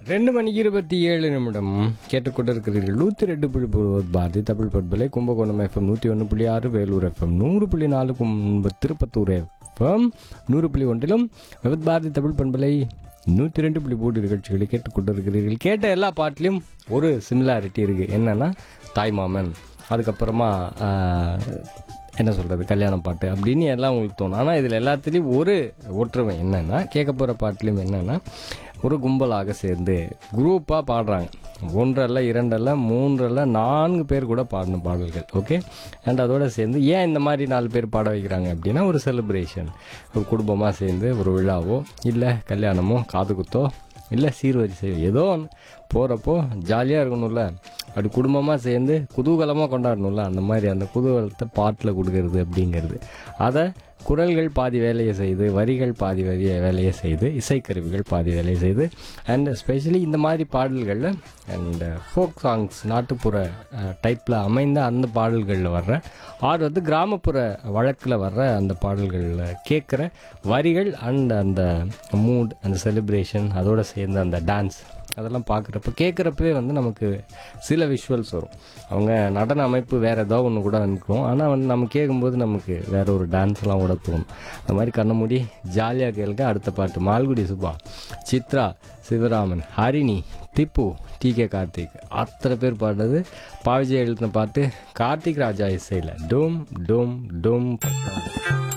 ரெண்டு மணிக்கு இருபத்தி ஏழு நிமிடம் கேட்டுக்கொண்டிருக்கிறீர்கள் நூற்றி ரெண்டு புள்ளி பூர்வத் பாரதி தமிழ் பண்பலை கும்பகோணம் எஃப்எம் நூற்றி ஒன்று புள்ளி ஆறு வேலூர் எஃப்எம் நூறு புள்ளி நாலு கும்ப திருப்பத்தூர் எஃப்எம் நூறு புள்ளி ஒன்றிலும் விவத் பாரதி தமிழ் பண்பலை நூற்றி ரெண்டு புள்ளி மூன்று நிகழ்ச்சிகளை கேட்டுக்கொண்டிருக்கிறீர்கள் கேட்ட எல்லா பாட்டிலையும் ஒரு சிமிலாரிட்டி இருக்குது என்னென்னா தாய்மாமன் அதுக்கப்புறமா ஆஹ், என்ன சொல்கிறது கல்யாண பாட்டு அப்படின்னு எல்லாம் உங்களுக்கு தோணும் ஆனால் இதில் எல்லாத்துலேயும் ஒரு ஒற்றுமை என்னென்னா கேட்க போகிற பாட்டுலேயும் என்னென்னா ஒரு கும்பலாக சேர்ந்து குரூப்பாக பாடுறாங்க ஒன்றல்ல இரண்டல்ல மூன்றல்ல நான்கு பேர் கூட பாடின பாடல்கள் ஓகே அண்ட் அதோட சேர்ந்து ஏன் இந்த மாதிரி நாலு பேர் பாட வைக்கிறாங்க அப்படின்னா ஒரு செலிப்ரேஷன் ஒரு குடும்பமாக சேர்ந்து ஒரு விழாவோ இல்லை கல்யாணமோ காது குத்தோ இல்லை சீர்வரிசை ஏதோ ஒன்று போகிறப்போ ஜாலியாக இருக்கணும்ல அப்படி குடும்பமாக சேர்ந்து குதூகலமாக கொண்டாடணும்ல அந்த மாதிரி அந்த குதூகலத்தை பாட்டில் கொடுக்கறது அப்படிங்கிறது அதை குரல்கள் பாதி வேலையை செய்து வரிகள் பாதி வரிய வேலையை செய்து இசைக்கருவிகள் பாதி வேலையை செய்து அண்ட் ஸ்பெஷலி இந்த மாதிரி பாடல்களில் அண்ட் ஃபோக் சாங்ஸ் நாட்டுப்புற டைப்பில் அமைந்த அந்த பாடல்களில் வர்ற ஆர் வந்து கிராமப்புற வழக்கில் வர்ற அந்த பாடல்களில் கேட்குற வரிகள் அண்ட் அந்த மூட் அந்த செலிப்ரேஷன் அதோட சேர்ந்து அந்த டான்ஸ் அதெல்லாம் பார்க்குறப்ப கேட்குறப்பவே வந்து நமக்கு சில விஷுவல்ஸ் வரும் அவங்க நடன அமைப்பு வேறு ஏதோ ஒன்று கூட இருக்கும் ஆனால் வந்து நம்ம கேட்கும்போது நமக்கு வேற ஒரு டான்ஸ்லாம் கூட தோணும் அந்த மாதிரி கண்ண மூடி ஜாலியாக கேளுங்க அடுத்த பாட்டு மால்குடி சுபா சித்ரா சிவராமன் ஹரிணி திப்பு டி கே கார்த்திக் அத்தனை பேர் பாடுறது பாவிஜய் எழுதின பாட்டு கார்த்திக் ராஜா இசையில் டோம் டோம் டோம்